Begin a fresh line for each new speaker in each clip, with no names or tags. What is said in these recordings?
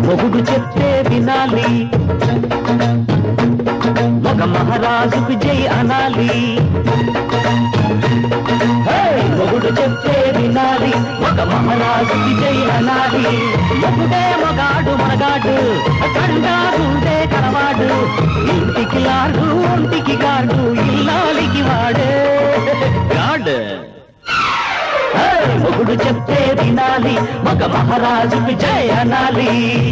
మొగుడు చెప్తే వినాలి ఒక మహారాజుకు జై అనాలి హే! మొగుడు చెప్తే వినాలి ఒక మహారాజుకి జై అనాలి మొగుడే మగాడు మనగాడు కండాడుండే కనవాడు ఇంటికి లాడు ఒంటికి గాడు ఇల్లాలికి వాడే గాడ్ హే! మొగుడు చెప్తే వినాలి ఒక మహారాజుకి జై అనాలి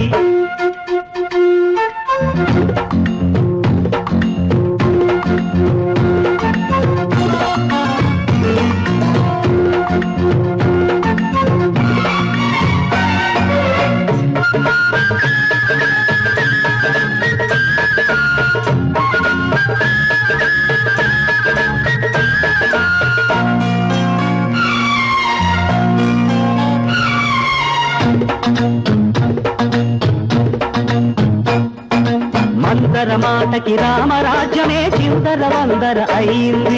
మందర మాటకి రామరాజ్యమే చిందర వందర అయింది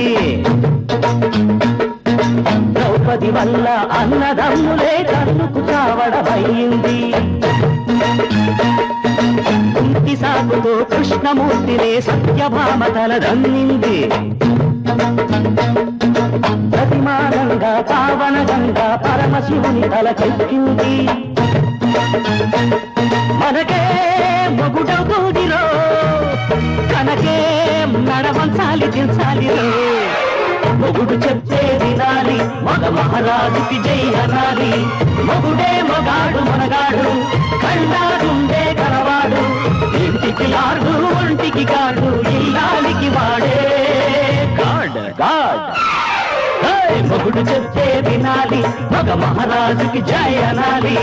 ద్రౌపది వల్ల అన్నదమ్ములే కన్నుకు చావడమయ్యింది కుంటి సాగుతో కృష్ణమూర్తినే సత్యభామ తలదన్నింది ప్రతిమానంగా పావనగంగా పరమశివుని తలకెక్కింది మనకే మొగుడవుతూదిరో కనకే నడవంచాలి దించాలిరో మొగుడు చెప్తే వినాలి మగ మహారాజుకి జై అనాలి మొగుడే మగాడు మనగాడు కండాడుండే కలవాడు ఇంటికి లాడు ఒంటికి గాడు ఇల్లాలికి వాడే గాడ్ గాడ్ హే! మొగుడు చెప్తే వినాలి మగ మహారాజుకి జై అనాలి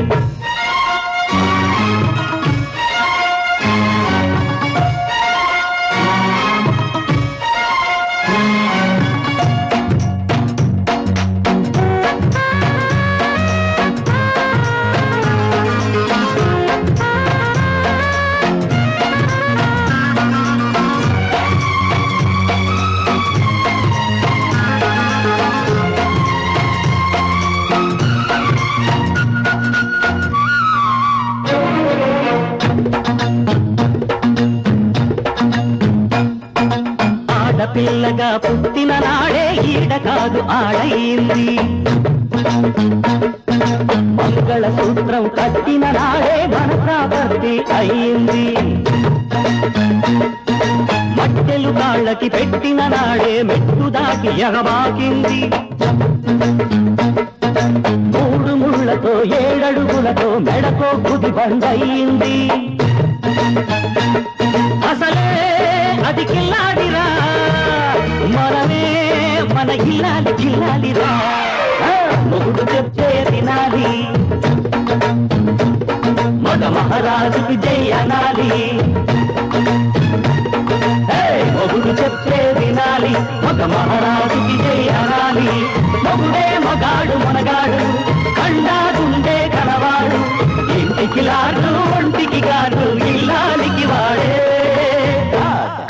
ఆడపిల్లగా పుట్టిన నాడే ఈడ కాదు ఆడయింది మంగళ సూత్రం కట్టిన నాడే మన ప్రాపర్తి అయింది మట్టెలు కాళ్ళకి పెట్టిన నాడే మెట్టు దాటి ఎగబాకింది మూడు ముళ్ళతో ఏడడుగులతో మెడతో గుది బండయింది అసలే అది కిల్లాడిరా మనమే మన ఇల్లాలి కిల్లాలిరా ఆ, మొగుడు చెప్తే వినాలి మగ మహారాజుకి జై అనాలి